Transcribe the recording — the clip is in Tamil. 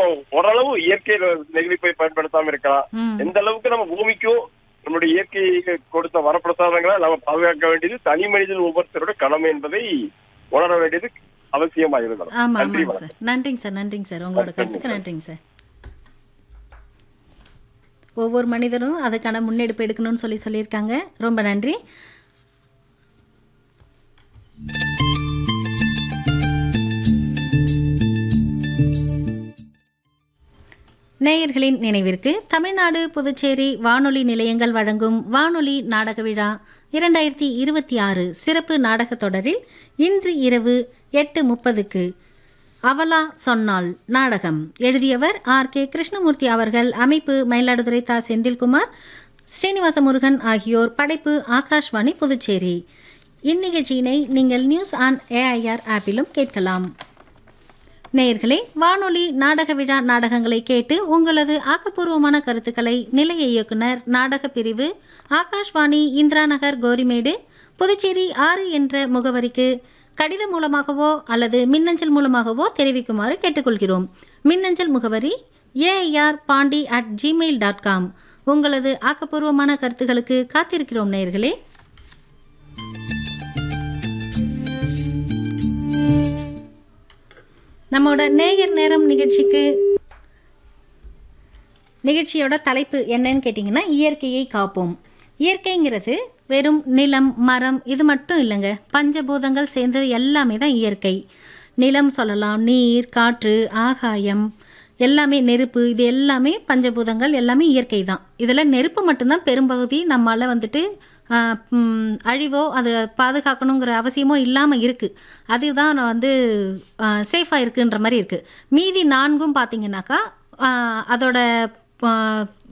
ஓரளவு இயற்கை நெகிழிப்பை பயன்படுத்தாம இருக்கலாம் ம் எந்த அளவுக்கு நம்ம பூமிக்கும் நம்முடைய இயற்கை கொடுத்த வரப்பிரசாதங்களை நம்ம பாதுகாக்க வேண்டியது தனி மனிதன் ஒவ்வொருத்தரோட கடமை என்பதை உணர வேண்டியது அவசியமா இருக்கிறது ஆமா நன்றி ஆமாங்க சார் நன்றிங்க சார் நன்றிங்க சார் உங்களோட கருத்துக்கு நன்றிங்க சார் ஒவ்வொரு மனிதரும் அதுக்கான முன்னெடுப்பு எடுக்கணும்னு சொல்லி சொல்லியிருக்காங்க ரொம்ப நன்றி நேயர்களின் நினைவிற்கு தமிழ்நாடு புதுச்சேரி வானொலி நிலையங்கள் வழங்கும் வானொலி நாடக விழா இரண்டாயிரத்தி இருபத்தி ஆறு சிறப்பு நாடகத் தொடரில் இன்று இரவு எட்டு முப்பதுக்கு அவலா சொன்னாள் நாடகம் எழுதியவர் ஆர் கே கிருஷ்ணமூர்த்தி அவர்கள் அமைப்பு மயிலாடுதுறை தா செந்தில்குமார் ஸ்ரீனிவாச முருகன் ஆகியோர் படைப்பு ஆகாஷ்வாணி புதுச்சேரி இந்நிகழ்ச்சியினை நீங்கள் நியூஸ் ஆன் ஏஐஆர் ஆப்பிலும் கேட்கலாம் நேயர்களே வானொலி நாடக விழா நாடகங்களை கேட்டு உங்களது ஆக்கப்பூர்வமான கருத்துக்களை நிலைய இயக்குனர் நாடக பிரிவு ஆகாஷ்வாணி இந்திரா நகர் கோரிமேடு புதுச்சேரி ஆறு என்ற முகவரிக்கு கடிதம் மூலமாகவோ அல்லது மின்னஞ்சல் மூலமாகவோ தெரிவிக்குமாறு கேட்டுக்கொள்கிறோம் மின்னஞ்சல் முகவரி AIR Pondy at Gmail dot com உங்களது ஆக்கப்பூர்வமான கருத்துக்களுக்கு காத்திருக்கிறோம் நேயர்களே நம்மோட நேயர் நேரம் நிகழ்ச்சிக்கு நிகழ்ச்சியோட தலைப்பு என்னன்னு கேட்டிங்கன்னா இயற்கையை காப்போம் இயற்கைங்கிறது வெறும் நிலம் மரம் இது மட்டும் இல்லைங்க பஞ்சபூதங்கள் சேர்ந்தது எல்லாமே தான் இயற்கை நிலம் சொல்லலாம் நீர் காற்று ஆகாயம் எல்லாமே நெருப்பு இது எல்லாமே பஞ்சபூதங்கள் எல்லாமே இயற்கை தான் இதில் நெருப்பு மட்டும்தான் பெரும்பகுதி நம்மளால் வந்துட்டு ஆஹ், ம், அழிவோ அது பாதுகாக்கணுங்கிற அவசியமோ இல்லாமல் இருக்குது அதுதான் வந்து சேஃபாக இருக்குன்ற மாதிரி இருக்குது மீதி நான்கும் பார்த்தீங்கன்னாக்கா ஆஹ், அதோட ஆஹ்,